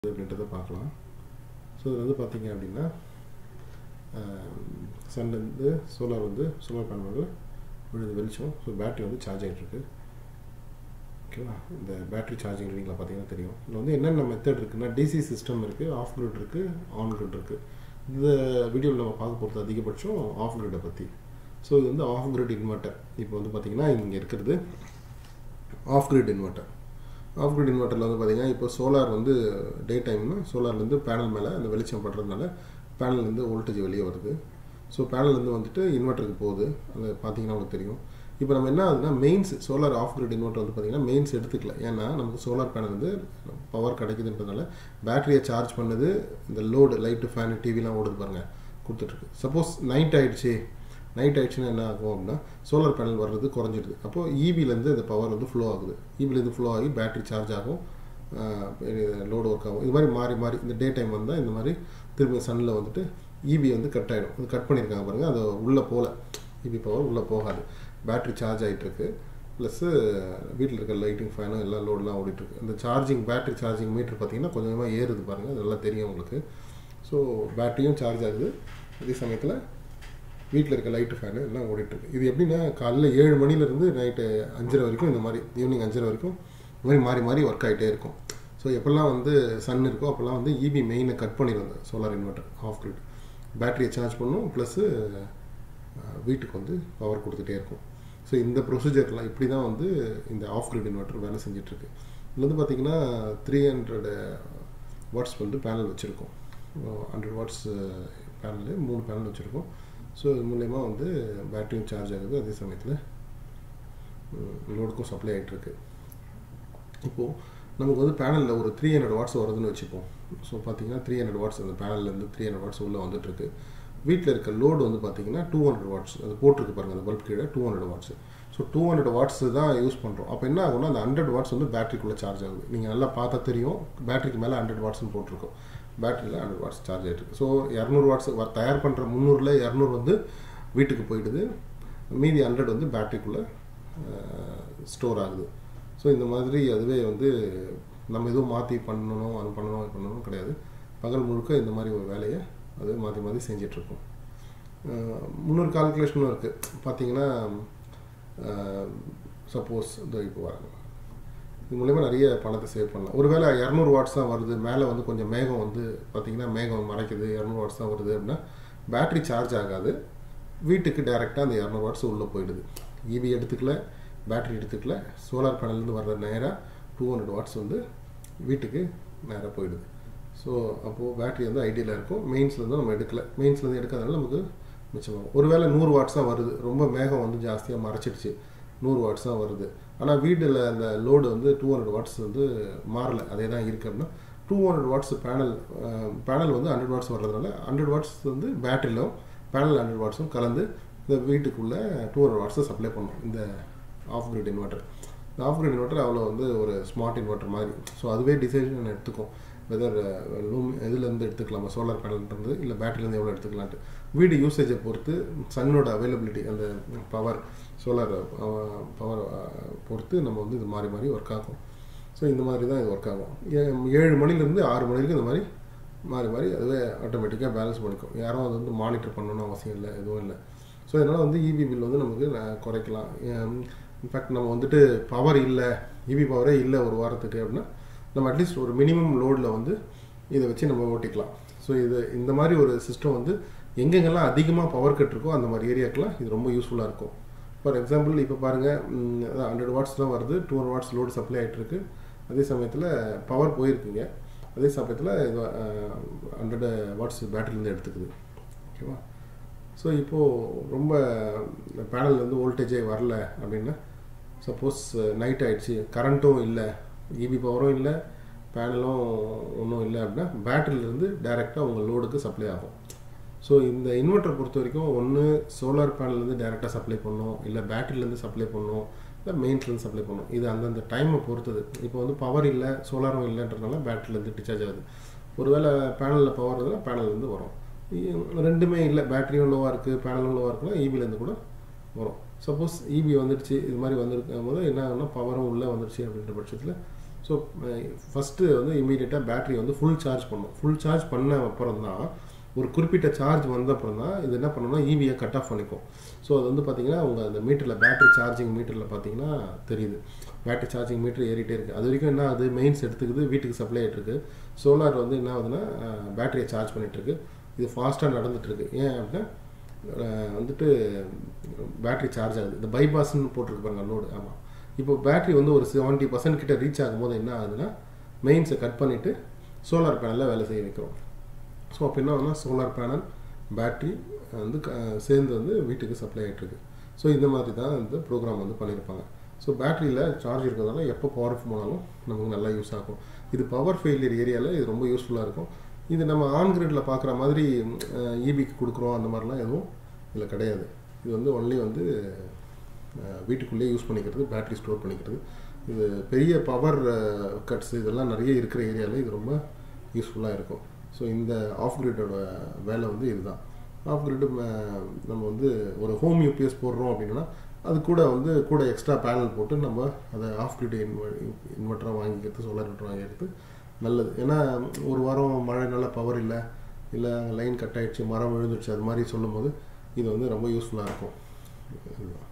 அப்படின்றத பார்க்கலாம் ஸோ இது வந்து பார்த்தீங்க அப்படின்னா சன்லேருந்து சோலார் வந்து சோலார் பேனல் வந்து விழுது வெளிச்சம் ஸோ பேட்டரி வந்து சார்ஜ் ஆகிட்டு இருக்கு ஓகேவா இந்த பேட்டரி சார்ஜிங் ரீடிங்கில் பார்த்தீங்கன்னா தெரியும் இதில் வந்து என்னென்ன மெத்தட் இருக்குன்னா டிசி சிஸ்டம் இருக்குது ஆஃப் கிரிட் இருக்குது ஆன் கிரிட் இருக்குது இந்த வீடியோவில் நம்ம பார்க்க போகிறது அதிகபட்சம் ஆஃப் கிரிட்டை பற்றி ஸோ இது வந்து ஆஃப் கிரிட் இன்வெர்ட்டர் இப்போ வந்து பார்த்திங்கன்னா இங்கே இருக்கிறது off grid inverter off grid இன்வெர்ட்டரில் வந்து பார்த்திங்கன்னா இப்போ சோலார் வந்து டே டைம்னா சோலார்லேருந்து பேனல் மேலே அந்த வெளிச்சம் படுறதுனால பேனல்லேருந்து வோல்டேஜ் வெளியே வருது ஸோ பேனல்லேருந்து வந்துட்டு இன்வெர்ட்டருக்கு போகுது அது பார்த்தீங்கன்னா உங்களுக்கு தெரியும் இப்போ நம்ம என்ன ஆகுதுன்னா mains solar off grid inverter வந்து பார்த்திங்கன்னா மெயின்ஸ் எடுத்துக்கல ஏன்னா நமக்கு சோலார் பேனல் வந்து பவர் கிடைக்குதுன்றதுனால பேட்டரியை சார்ஜ் பண்ணது இந்த லோடு லைட்டு ஃபேனு டிவிலாம் ஓடுது பாருங்கள் கொடுத்துட்ருக்கு சப்போஸ் நைட் ஆகிடுச்சு நைட் ஆயிடுச்சுன்னா என்ன ஆகும் அப்படின்னா சோலார் பேனல் வர்றது குறைஞ்சிடுது அப்போது ஈபிலேருந்து இந்த பவர் வந்து ஃப்ளோ ஆகுது ஈபிலேருந்து ஃப்ளோ ஆகி பேட்டரி சார்ஜ் ஆகும் லோடு ஒர்க் ஆகும் இது மாதிரி மாறி மாறி இந்த டே டைம் வந்தால் இந்த மாதிரி திரும்பி சன்னில் வந்துட்டு ஈபி வந்து கட் ஆகிடும் அது கட் பண்ணியிருக்காங்க பாருங்கள் அது உள்ளே போகல ஈபி பவர் உள்ளே போகாது பேட்டரி சார்ஜ் ஆகிட்டுருக்கு ப்ளஸ்ஸு வீட்டில் இருக்க லைட்டிங் ஃபேனும் எல்லாம் லோடெலாம் ஓடிட்டுருக்கு இந்த சார்ஜிங் பேட்டரி சார்ஜிங் மீட்டர் பார்த்தீங்கன்னா கொஞ்சமாக ஏறுது பாருங்கள் அது நல்லா தெரியும் உங்களுக்கு ஸோ பேட்டரியும் சார்ஜ் ஆகுது அதே சமயத்தில் வீட்டில் இருக்க லைட்டு ஃபேனு எல்லாம் ஓடிட்டுருக்கு இது எப்படின்னா காலைல ஏழு மணிலேருந்து நைட்டு அஞ்சரை வரைக்கும் இந்த மாதிரி ஈவினிங் அஞ்சரை வரைக்கும் இந்த மாதிரி மாறி மாறி ஒர்க் ஆகிட்டே இருக்கும் ஸோ எப்போல்லாம் வந்து சன் இருக்கோ அப்போல்லாம் வந்து இபி மெயினை கட் பண்ணிடுவாங்க சோலார் இன்வெர்ட்டர் ஆஃப் கிரிட் பேட்டரியை சார்ஜ் பண்ணும் ப்ளஸ்ஸு வீட்டுக்கு வந்து பவர் கொடுத்துட்டே இருக்கும் ஸோ இந்த ப்ரொசீஜர்லாம் இப்படி தான் வந்து இந்த ஆஃப் கிரிட் இன்வெர்ட்டர் வேலை செஞ்சிட்ருக்கு இதில் வந்து பார்த்திங்கன்னா த்ரீ ஹண்ட்ரட் வாட்ஸ் வந்து பேனல் வச்சுருக்கோம் ஹண்ட்ரட் வாட்ஸ் பேனலு மூணு பேனல் வச்சுருக்கோம் ஸோ இது மூலயமா வந்து பேட்டரியும் சார்ஜ் ஆகுது அதே சமயத்தில் லோடுக்கும் சப்ளை ஆகிட்டுருக்கு இப்போது நமக்கு வந்து பேனலில் ஒரு த்ரீ ஹண்ட்ரட் வாட்ஸ் வருதுன்னு வச்சுப்போம் ஸோ பார்த்தீங்கன்னா த்ரீ ஹண்ட்ரட் வாட்ஸ் அந்த பேனல்லேருந்து த்ரீ ஹண்ட்ரட் வாட்ஸ் உள்ளே வந்துட்டுருக்கு வீட்டில் இருக்க லோடு வந்து பார்த்தீங்கன்னா டூ ஹண்ட்ரட் வாட்ஸ் அது போட்டிருக்கு பாருங்கள் அந்த பல்ப் கீழே two hundred watts so two hundred watts தான் யூஸ் பண்ணுறோம் அப்போ என்ன ஆகும்னா அந்த ஹண்ட்ரட் வாட்ஸ் வந்து பேட்டரிக்குள்ளே சார்ஜ் ஆகுது நீங்கள் நல்லா பார்த்தா தெரியும் பேட்டரிக்கு மேலே ஹண்ட்ரட் வாட்ஸ்னு போட்டிருக்கோம் பேட்டரியில் ஹண்ட்ரட் வாட்ஸ் சார்ஜ் ஆகிட்டு ஸோ இரநூறு வாட்ஸ் தயார் பண்ணுற முந்நூறில் இரநூறு வந்து வீட்டுக்கு போயிடுது மீதி ஹண்ட்ரட் வந்து பேட்டரிக்குள்ளே ஸ்டோர் ஆகுது ஸோ இந்த மாதிரி அதுவே வந்து நம்ம எதுவும் மாற்றி பண்ணணும் அது பண்ணணும் இது பண்ணணும் கிடையாது பகல் முழுக்க இந்த மாதிரி ஒரு வேலையை அது மாற்றி மாற்றி செஞ்சிட்ருக்கோம் முன்னொரு கால்குலேஷனும் இருக்குது பார்த்தீங்கன்னா சப்போஸ் இந்த இப்போ வராங்க இது மூலயமா நிறைய பணத்தை சேவ் பண்ணலாம் ஒருவேளை இரநூறு வாட்ஸ் தான் வருது மேலே வந்து கொஞ்சம் மேகம் வந்து பார்த்திங்கன்னா மேகம் மறைக்குது இரநூறு வாட்ஸ் தான் வருது அப்படின்னா பேட்ரி சார்ஜ் ஆகாது வீட்டுக்கு டைரெக்டாக அந்த இரநூறு வாட்ஸ் உள்ளே போயிடுது இவி எடுத்துக்கல பேட்ரி எடுத்துக்கல சோலார் பேனல்லேருந்து வர்ற நேராக டூ ஹண்ட்ரட் வாட்ஸ் வந்து வீட்டுக்கு நேராக போயிடுது ஸோ அப்போது பேட்ரி வந்து ஐடியலாக இருக்கும் மெயின்ஸ்லேருந்து நம்ம எடுக்கல மெயின்ஸ்லேருந்து எடுக்காதனால நமக்கு மிச்சமாகும் ஒருவேளை நூறு வாட்ஸ் தான் வருது ரொம்ப மேகம் வந்து ஜாஸ்தியாக மறைச்சிடுச்சு நூறு வாட்ஸ் தான் வருது ஆனால் வீட்டில் அந்த லோடு வந்து டூ ஹண்ட்ரட் வாட்ஸ் வந்து மாறலை அதே தான் இருக்குது அப்படின்னா two hundred watts panel panel வந்து ஹண்ட்ரட் வாட்ஸ் வர்றதுனால ஹண்ட்ரட் வாட்ஸ் வந்து பேட்டரியிலும் பேனல் ஹண்ட்ரட் வாட்ஸும் கலந்து இந்த வீட்டுக்குள்ளே டூ ஹண்ட்ரட் வாட்ஸை சப்ளை பண்ணும் இந்த ஆஃப் கிரிட் இன்வெர்ட்டர் இந்த ஆஃப் கிரிட் இன்வெர்ட்டர் அவ்வளோ வந்து ஒரு ஸ்மார்ட் இன்வெர்ட்டர் மாதிரி ஸோ அதுவே டிசிஷன் எடுத்துக்கும் வெதர் லூம் எதுலேருந்து எடுத்துக்கலாமா சோலார் பேனல்லேருந்து இல்லை பேட்டரிலேருந்து எவ்வளோ எடுத்துக்கலான்ட்டு வீடு யூசேஜை பொறுத்து சன்னோட அவைலபிலிட்டி அந்த பவர் சோலார் பவர் பொறுத்து நம்ம வந்து இது மாறி மாறி ஒர்க் ஆகும் ஸோ இந்த மாதிரி தான் இது ஒர்க் ஆகும் ஏழு மணிலேருந்து ஆறு மணி வரைக்கும் இந்த மாதிரி மாறி மாறி அதுவே ஆட்டோமேட்டிக்காக பேலன்ஸ் பண்ணிக்கும் யாரும் அது வந்து மானிட்டர் பண்ணணும்னு அவசியம் இல்லை எதுவும் இல்லை ஸோ இதனால் வந்து இபி பில் வந்து நமக்கு குறைக்கலாம் இன்ஃபேக்ட் நம்ம வந்துட்டு பவர் இல்லை இபி பவரே இல்லை ஒரு வாரத்துக்கு அப்படின்னா நம்ம அட்லீஸ்ட் ஒரு மினிமம் லோடில் வந்து இதை வச்சு நம்ம ஓட்டிக்கலாம் ஸோ இது இந்த மாதிரி ஒரு சிஸ்டம் வந்து எங்கெங்கெல்லாம் அதிகமாக பவர் கட் இருக்கோ அந்த மாதிரி ஏரியாக்கெலாம் இது ரொம்ப யூஸ்ஃபுல்லாக இருக்கும் ஃபார் எக்ஸாம்பிள் இப்போ பாருங்கள் ஹண்ட்ரட் வாட்ஸ் தான் வருது two hundred watts load supply ஆகிட்டுருக்கு அதே சமயத்தில் பவர் போயிருக்குங்க அதே சமயத்தில் இது ஹண்ட்ரட் வாட்ஸ் பேட்டரிலேருந்து எடுத்துக்குது ஓகேவா ஸோ இப்போது ரொம்ப பேனல்லேருந்து வோல்டேஜே வரல அப்படின்னா சப்போஸ் நைட் ஆகிடுச்சு கரண்ட்டும் இல்லை இபி பவரும் இல்லை பேனலும் ஒன்றும் இல்லை அப்படின்னா பேட்டரியிலேருந்து டைரெக்டாக உங்கள் லோடுக்கு சப்ளை ஆகும் ஸோ இந்த இன்வெர்ட்டர் பொறுத்த வரைக்கும் ஒன்று சோலார் பேனல்லேருந்து டைரெக்டாக சப்ளை பண்ணணும் இல்லை பேட்டரியிலேருந்து சப்ளை பண்ணணும் இல்லை மெயின்ஸ்லேருந்து சப்ளை பண்ணணும் இது அந்தந்த டைமை பொறுத்தது இப்போ வந்து பவர் இல்லை சோலாரும் இல்லைன்றதுனால பேட்டரியிலேருந்து டிஸ்சார்ஜ் ஆகுது ஒருவேளை பேனலில் பவர் இருந்தால் பேனல்லேருந்து வரும் ரெண்டுமே இல்லை பேட்டரியும் லோவாக இருக்குது பேனலும் லோவாக இருக்குன்னா இபிலேருந்து கூட வரும் சப்போஸ் இபி வந்துடுச்சு இது மாதிரி வந்திருக்கும் போது என்ன ஆகும்னா பவரும் உள்ளே வந்துடுச்சு அப்படின்ற பட்சத்தில் ஸோ ஃபஸ்ட்டு வந்து இமீடியட்டாக பேட்டரி வந்து ஃபுல் சார்ஜ் பண்ணும் ஃபுல் சார்ஜ் பண்ண அப்புறம் தான் ஒரு குறிப்பிட்ட சார்ஜ் வந்த அப்புறம் தான் இது என்ன பண்ணணும்னா ஈவியை கட் ஆஃப் பண்ணிக்கும் ஸோ அது வந்து பார்த்தீங்கன்னா உங்கள் அந்த மீட்டரில் பேட்டரி சார்ஜிங் மீட்டரில் பார்த்தீங்கன்னா தெரியுது பேட்டரி சார்ஜிங் மீட்டர் ஏறிட்டே இருக்குது அது வரைக்கும் என்ன ஆகுது மெயின்ஸ் எடுத்துக்குது வீட்டுக்கு சப்ளை ஆகிட்டுருக்கு சோலார் வந்து என்ன ஆகுதுன்னா பேட்டரியை சார்ஜ் பண்ணிகிட்ருக்கு இது ஃபாஸ்ட்டாக நடந்துகிட்ருக்கு ஏன் அப்படின்னா அஹ், வந்துட்டு பேட்டரி சார்ஜ் ஆகுது இந்த பைபாஸ்ன்னு போட்டிருக்கு பாருங்க லோடு ஆமாம் இப்போ பேட்டரி வந்து ஒரு செவன்ட்டி பர்சன்ட் கிட்ட ரீச் ஆகும்போது என்ன ஆகுதுன்னா மெயின்ஸை கட் பண்ணிவிட்டு சோலார் பேனலில் வேலை செய்ய வைக்கிறோம் ஸோ அப்போ என்ன ஆகுதுன்னா சோலார் பேனல் பேட்டரி வந்து க- சேர்ந்து வந்து வீட்டுக்கு சப்ளை ஆகிட்டுருக்கு ஸோ இந்த மாதிரி தான் இந்த ப்ரோக்ராம் வந்து பண்ணியிருப்பாங்க ஸோ பேட்டரியில் சார்ஜ் இருக்கிறதால எப்போ பவர் போனாலும் நமக்கு நல்லா யூஸ் ஆகும் இது பவர் ஃபெயிலியர் ஏரியாவில் இது ரொம்ப யூஸ்ஃபுல்லாக இருக்கும் இது நம்ம ஆன் கிரிட்டில் பார்க்குற மாதிரி இபிக்கு கொடுக்குறோம் அந்த மாதிரிலாம் எதுவும் இதில் கிடையாது இது வந்து ஒன்லி வந்து அஹ், வீட்டுக்குள்ளேயே யூஸ் பண்ணிக்கிறது பேட்டரி ஸ்டோர் பண்ணிக்கிறது இது பெரிய பவர் கட்ஸ் இதெல்லாம் நிறைய இருக்கிற ஏரியாவில் இது ரொம்ப யூஸ்ஃபுல்லாக இருக்கும் ஸோ இந்த ஆஃப் கிரிட்டோட வேலை வந்து இதுதான் ஆஃப் கிரிட்டு நம்ம வந்து ஒரு ஹோம் யூபிஎஸ் போடுறோம் அப்படின்னா அது கூட வந்து கூட எக்ஸ்ட்ரா பேனல் போட்டு நம்ம அதை ஆஃப் கிரிட் இன்வெ இன்வெர்ட்டராக வாங்கிக்கிறது சோலார் இன்வெர்ட்டர் வாங்கிக்கிறது நல்லது ஏன்னா ஒரு வாரம் மழைனால பவர் இல்லை இல்லை லைன் கட் ஆயிடுச்சு மரம் விழுந்துருச்சு அது மாதிரி சொல்லும்போது இது வந்து ரொம்ப யூஸ்ஃபுல்லாக இருக்கும் இதுதான்